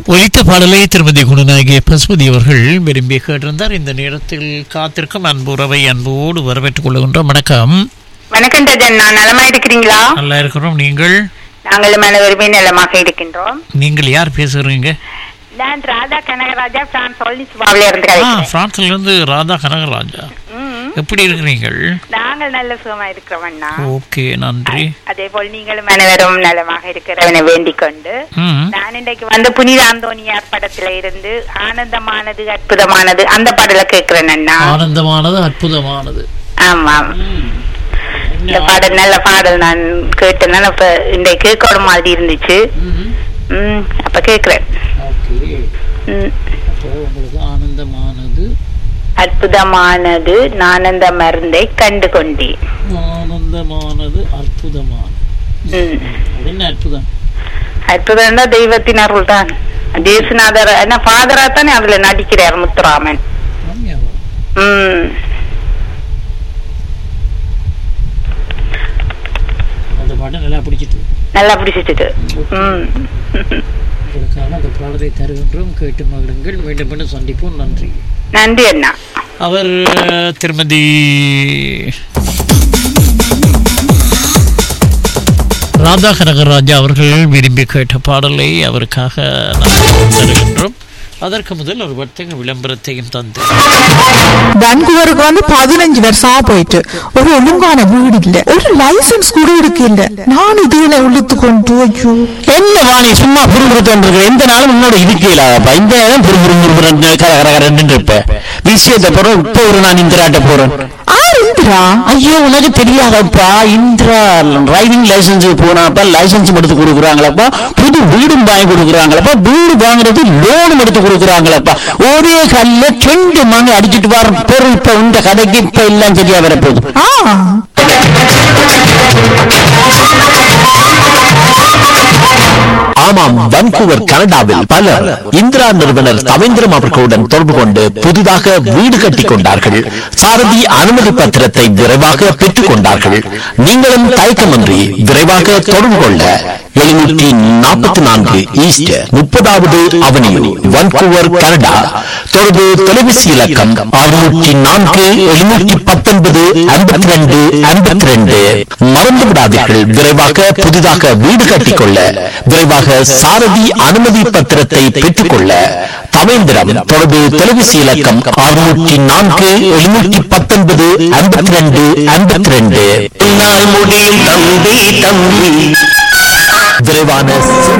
ஒலித்த பாடலை திருமதி குணநாயகி பசுபதி அவர்கள் விரும்பி கேட்டிருந்தார் இந்த நேரத்தில் காத்திருக்கும் அன்பு உறவை அன்போடு வரவேற்றுக் கொள்கின்றோம் வணக்கம் வணக்கம் ரஜன் நான் நலமா இருக்கிறீங்களா நல்லா இருக்கிறோம் நீங்கள் நாங்களும் அனைவருமே நலமாக இருக்கின்றோம் நீங்கள் யார் பேசுகிறீங்க நான் ராதா கனகராஜா பிரான்ஸ் ஒல்லிசுவாவில இருந்து ஆ கலைக்கிறேன் பிரான்ஸ்ல இருந்து ராதா கனகராஜா ம், எப்படி இருக்கிறீர்கள் நாங்கள் நல்ல சுகமா இருக்கிறோம் அண்ணா ஓகே நன்றி அதே போல் நீங்களும் அனைவரும் நலமாக இருக்கிறவனை வேண்டிக் கொண்டு ம் நான் இன்றைக்கு வந்து புனித அந்தோனியார் படத்துல இருந்து ஆனந்தமானது அற்புதமானது அந்த பாடல கேட்கிறேன் அண்ணா ஆனந்தமானது அற்புதமானது ஆமாம் இந்த பாடல் நல்ல பாடல் நான் கேட்டேன் இப்ப இன்றைக்கு கேட்கற மாதிரி இருந்துச்சு ம், ம் அப்ப கேட்கிறேன் ஓகே ம் அப்போ உங்களுக்கு ஆனந்தமானது அற்புதமானது நானந்த மருந்தை கண்டு கொண்டேன் ஆனந்தமானது அற்புதமானது ம். என்ன அற்புதம் அற்புதம்னா தெய்வத்தின் அருள் தான் தேசுநாதர் என்ன ஃபாதரா தானே அதுல நடிக்கிறார் முத்துராமன் ஆமாம். ம் அந்த பாட்டை நல்லா பிடிச்சிட்டு நல்லா பிடிச்சிட்டு ம் உங்களுக்கான அந்த பாடலை தருகின்றோம் கேட்டு மகிழுங்கள் மீண்டும் மீண்டும் சந்திப்போம் நன்றி நன்றி அண்ணா அவர் அஹ், திருமதி ராதா கனகராஜா அவர்கள் விரும்பி கேட்ட பாடலை அவருக்காக நாங்கள் தருகின்றோம் அதற்கு முதல் ஒரு வர்த்தக விளம்பரத்தையும் தந்து வான்கூவருக்கு வந்து பதினஞ்சு வருஷமா போயிட்டு ஒரு ஒழுங்கான வீடு இல்ல ஒரு லைசன்ஸ் கூட இருக்கு இல்ல நான் இதுல இழுத்து கொண்டு ஐயோ என்ன வாணி சும்மா புரிஞ்சுட்டு எந்த நாளும் உன்னோட இருக்கலாப்பா இந்த நேரம் புரிபுறு கர கர கரன்னு இருப்ப விஷயத்தை போறோம் இப்போ ஒரு நான் இந்திராட்ட போறேன் ஆர் இந்திரா ஐயோ உனக்கு தெரியாதப்பா இந்திரா டிரைவிங் லைசன்ஸ் போனாப்பா லைசன்ஸ் எடுத்து கொடுக்குறாங்களப்பா புது வீடும் வாங்கி கொடுக்குறாங்களப்பா வீடு வாங்குறது லோனும் எடுத்து கொடுக்குறாங்களப்பா ஒரே கல்ல ரெண்டு மணி அடிச்சிட்டு வர பொருள் இப்ப இந்த கதைக்கு இப்ப எல்லாம் சரியா வரப்போகுது ஆ ஆமாம் வன்கூவர் கனடாவில் பலர் இந்திரா நிறுவனர் தவேந்திரம் அவர்களுடன் தொடர்பு கொண்டு புதிதாக வீடு கட்டிக் கொண்டார்கள் சாரதி அனுமதி பத்திரத்தை விரைவாக பெற்றுக் கொண்டார்கள் நீங்களும் தயக்கமின்றி விரைவாக தொடர்பு கொள்ள எழுநூற்றி நாற்பத்தி நான்கு ஈஸ்ட் முப்பதாவது அவனியூ வன்கூவர் கனடா தொடர்பு தொலைபேசி இலக்கம் அறுநூற்றி நான்கு எழுநூற்றி பத்தொன்பது ஐம்பத்தி ரெண்டு ஐம்பத்தி ரெண்டு மறந்து விடாதீர்கள் விரைவாக புதிதாக வீடு கட்டிக்கொள்ள விரைவாக சாரதி அனுமதி பத்திரத்தை பெற்றுக்கொள்ள தவேந்திரம் தொடர்பு தொலைபேசி இலக்கம் அறுநூற்றி நான்கு எழுநூற்றி பத்தொன்பது ஐம்பத்தி ரெண்டு ஐம்பத்தி ரெண்டு முடியும் தம்பி தம்பி விரைவான